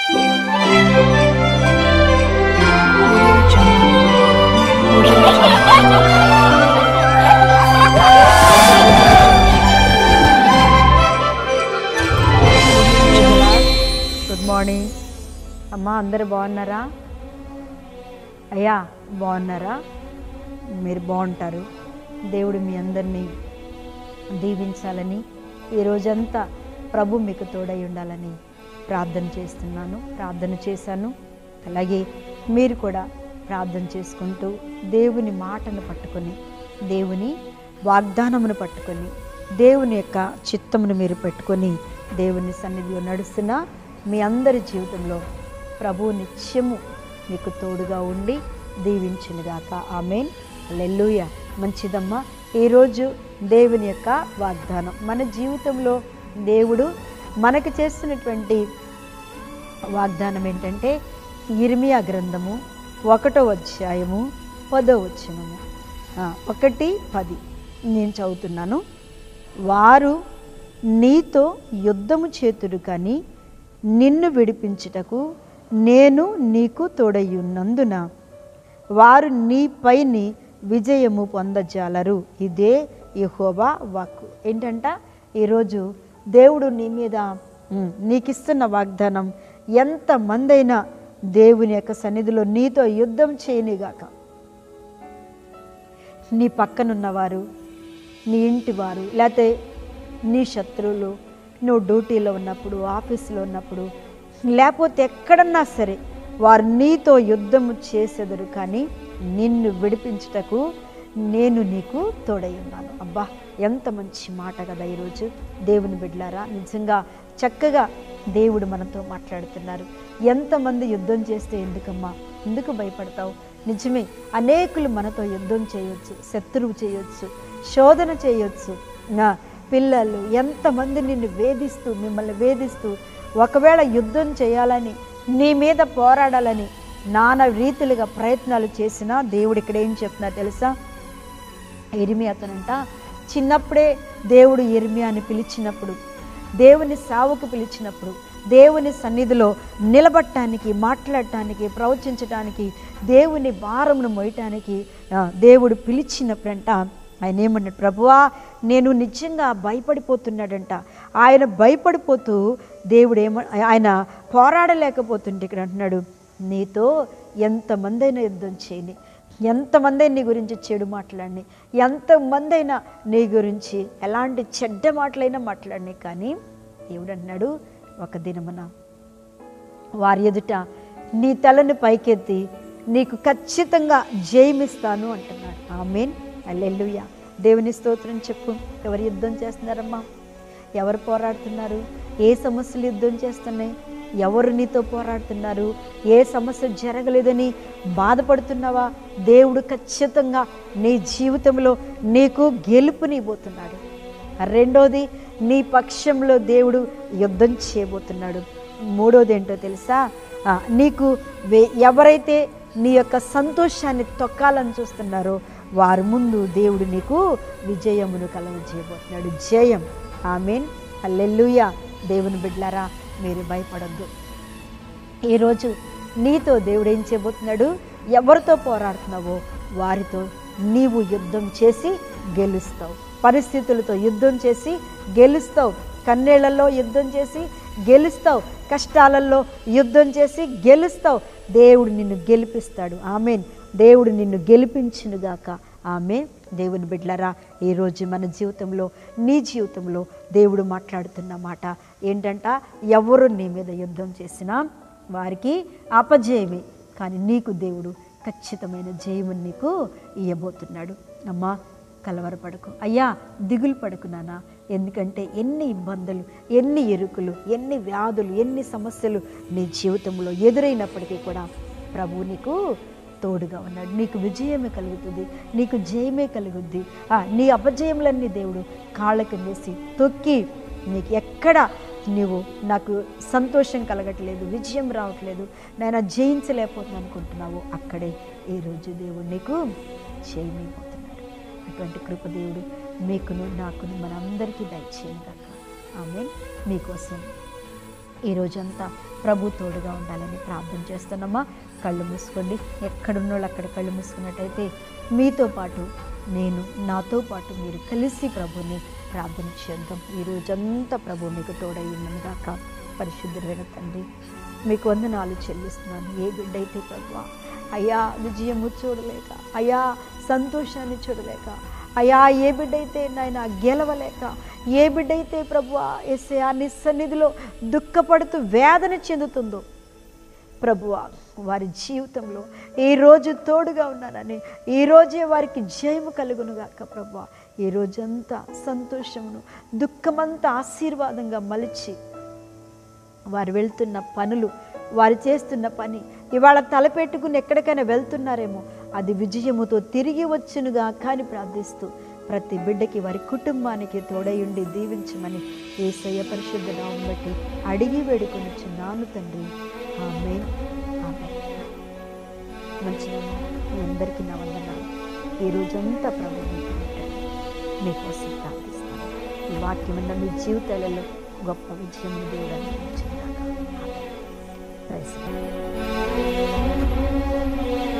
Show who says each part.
Speaker 1: Good morning అమ్మా అందరు బాగున్నారా అయ్యా బాగున్నారా మీరు బాగుంటారు దేవుడు మీ అందరినీ దీవించాలని ఈ రోజంతా ప్రభు మీకు తోడై ఉండాలని ప్రార్థన చేస్తున్నాను ప్రార్థన చేశాను అలాగే మీరు కూడా ప్రార్థన చేసుకుంటూ దేవుని మాటను పట్టుకొని దేవుని వాగ్దానమును పట్టుకొని దేవుని యొక్క చిత్తమును మీరు పెట్టుకొని దేవుని సన్నిధిలో నడుస్తున్న మీ అందరి జీవితంలో ప్రభు నిత్యము మీకు తోడుగా ఉండి దీవించునుగాక ఆమెన్ లెల్లుయ మంచిదమ్మా ఈరోజు దేవుని యొక్క వాగ్దానం మన జీవితంలో దేవుడు మనకు చేస్తున్నటువంటి వాగ్దానం ఏంటంటే ఇర్మియా గ్రంథము ఒకటో అధ్యాయము పదో వచనము ఆ, ఒకటి పది నేను చదువుతున్నాను వారు నీతో యుద్ధము చేతుడు కానీ నిన్ను విడిపించుటకు నేను నీకు తోడయ్యున్నందున వారు నీపైని విజయము పొందజాలరు ఇదే యెహోవా వాక్కు ఏంటంట ఈరోజు దేవుడు నీ మీద ఉమ్, నీకిస్తున్న వాగ్దానం ఎంతమందైనా దేవుని యొక్క సన్నిధిలో నీతో యుద్ధం చేయనిగాక నీ పక్కనున్నవారు నీ ఇంటి వారు లేకపోతే నీ శత్రువులు నువ్వు డ్యూటీలో ఉన్నప్పుడు ఆఫీసులో ఉన్నప్పుడు లేకపోతే ఎక్కడన్నా సరే వారు నీతో యుద్ధము చేసేదరు కానీ నిన్ను విడిపించుటకు నేను నీకు తోడై ఉన్నాను అబ్బా ఎంత మంచి మాట కదా ఈరోజు దేవుని బిడ్లారా నిజంగా చక్కగా దేవుడు మనతో మాట్లాడుతున్నారు ఎంతమంది యుద్ధం చేస్తే ఎందుకమ్మా ఎందుకు భయపడతావు నిజమే అనేకులు మనతో యుద్ధం చేయొచ్చు శత్రువు చేయొచ్చు శోధన చేయొచ్చు నా పిల్లలు ఎంతమంది నిన్ను వేధిస్తూ మిమ్మల్ని వేధిస్తూ ఒకవేళ యుద్ధం చేయాలని నీ మీద పోరాడాలని నానా రీతిలుగా ప్రయత్నాలు చేసినా దేవుడు ఇక్కడ ఏం చెప్తున్నా తెలుసా ఇరిమియాతనంట చిన్నప్పుడే దేవుడు ఇర్మియాని పిలిచినప్పుడు దేవుని సావుకు పిలిచినప్పుడు దేవుని సన్నిధిలో నిలబడటానికి మాట్లాడటానికి ప్రవచించటానికి దేవుని భారమును మోయటానికి ఆ, దేవుడు పిలిచినప్పుడంట ఆయన ఏమన్నాడు ప్రభువా నేను నిజంగా భయపడిపోతున్నాడంట ఆయన భయపడిపోతూ దేవుడు ఏమ ఆయన పోరాడలేకపోతుంటే ఇక్కడ అంటున్నాడు నీతో ఎంతమందైనా యుద్ధం చేయని ఎంతమంది నీ గురించి చెడు మాట్లాడిని ఎంతమందైనా నీ గురించి ఎలాంటి చెడ్డ మాటలైనా మాట్లాడిని కానీ దేవుడు అన్నాడు ఒక దినమున వారి ఎదుట నీ తలను పైకెత్తి నీకు ఖచ్చితంగా జయమిస్తాను అంటున్నాడు ఆమెన్ అల్లెల్లుయ్య దేవుని స్తోత్రం చెప్పు ఎవరు యుద్ధం చేస్తున్నారమ్మా ఎవరు పోరాడుతున్నారు ఏ సమస్యలు యుద్ధం చేస్తున్నాయి ఎవరు నీతో పోరాడుతున్నారు ఏ సమస్య జరగలేదని బాధపడుతున్నావా దేవుడు ఖచ్చితంగా నీ జీవితంలో నీకు గెలుపునివ్వబోతున్నాడు రెండోది నీ పక్షంలో దేవుడు యుద్ధం చేయబోతున్నాడు మూడోది ఏంటో తెలుసా ఆ, నీకు వే- ఎవరైతే నీ యొక్క సంతోషాన్ని తొక్కాలని చూస్తున్నారో వారి ముందు దేవుడు నీకు విజయమును కలగజేయబోతున్నాడు జయం ఆమెన్ అల్లెల్లుయ దేవుని బిడ్లారా మీరు భయపడద్దు ఈరోజు నీతో దేవుడు ఏం చేయబోతున్నాడు ఎవరితో పోరాడుతున్నావో వారితో నీవు యుద్ధం చేసి గెలుస్తావు పరిస్థితులతో యుద్ధం చేసి గెలుస్తావు కన్నీళ్లలో యుద్ధం చేసి గెలుస్తావు కష్టాలలో యుద్ధం చేసి గెలుస్తావు దేవుడు నిన్ను గెలిపిస్తాడు ఆమెన్ దేవుడు నిన్ను గెలిపించునుగాక ఆమె దేవుని బిడ్లరా ఈరోజు మన జీవితంలో నీ జీవితంలో దేవుడు మాట్లాడుతున్న మాట ఏంటంట ఎవరు నీ మీద యుద్ధం చేసినా వారికి అపజయమే కానీ నీకు దేవుడు ఖచ్చితమైన జయమును నీకు ఇవ్వబోతున్నాడు అమ్మా కలవరపడకు అయ్యా దిగులు పడకు నాన్న ఎందుకంటే ఎన్ని ఇబ్బందులు ఎన్ని ఎరుకులు ఎన్ని వ్యాధులు ఎన్ని సమస్యలు నీ జీవితంలో ఎదురైనప్పటికీ కూడా ప్రభు నీకు తోడుగా ఉన్నాడు నీకు విజయమే కలుగుతుంది నీకు జయమే కలుగుద్ది ఆ, నీ అపజయములన్నీ దేవుడు కాళ్ళకి వేసి తొక్కి నీకు ఎక్కడ నీవు నాకు సంతోషం కలగట్లేదు విజయం రావట్లేదు నేను జయించలేకపోతున్నాను అనుకుంటున్నావు అక్కడే ఈరోజు దేవుడు నీకు చేయమైపోతున్నాడు అటువంటి కృప దేవుడు మీకును నాకును మనందరికీ దయచేయండి కాక ఆమె మీకోసం ఈ రోజంతా ప్రభు తోడుగా ఉండాలని ప్రార్థన చేస్తున్నామా కళ్ళు మూసుకోండి ఎక్కడున్నోళ్ళు అక్కడ కళ్ళు మూసుకున్నట్టయితే మీతో పాటు నేను నాతో పాటు మీరు కలిసి ప్రభుని ప్రార్థన చేద్దాం ఈ రోజంతా ప్రభు మీకు తోడయ్యిందని గాక పరిశుద్ధుడైన తండ్రి మీకు వందనాలు చెల్లిస్తున్నాను ఏ బిడ్డ అయితే ప్రభు అయ్యా విజయము చూడలేక అయ్యా సంతోషాన్ని చూడలేక అయ్యా ఏ బిడ్డ అయితే నాయన గెలవలేక ఏ బిడ్డ అయితే ప్రభు ఎస్ఏ ఆ నిస్సన్నిధిలో దుఃఖపడుతూ వేదన చెందుతుందో ప్రభువా వారి జీవితంలో ఈ రోజు తోడుగా ఉన్నానని ఈ రోజే వారికి జయము కలుగునుగాక ప్రభువా ఈ రోజంతా సంతోషమును దుఃఖమంతా ఆశీర్వాదంగా మలిచి వారు వెళ్తున్న పనులు వారు చేస్తున్న పని ఇవాళ తలపెట్టుకుని ఎక్కడికైనా వెళ్తున్నారేమో అది విజయముతో తిరిగి వచ్చునుగా కానీ ప్రార్థిస్తూ ప్రతి బిడ్డకి వారి కుటుంబానికి తోడయుండి దీవించమని ఏసయ్య పరిశుద్ధ నామం బట్టి అడిగి వేడుకొని చిన్నాను తండ్రి ఆమె ఆమె మంచిదమ్మా మీ అందరికీ నా వందనాలు ఈ రోజంతా ప్రభు మీతో ఉంటాడు. మీకోసం ప్రార్థిస్తాను ఈ వాక్యం ఉన్న మీ జీవితాలలో గొప్ప విజయం దేవుడు అందించిందాక ప్రైస్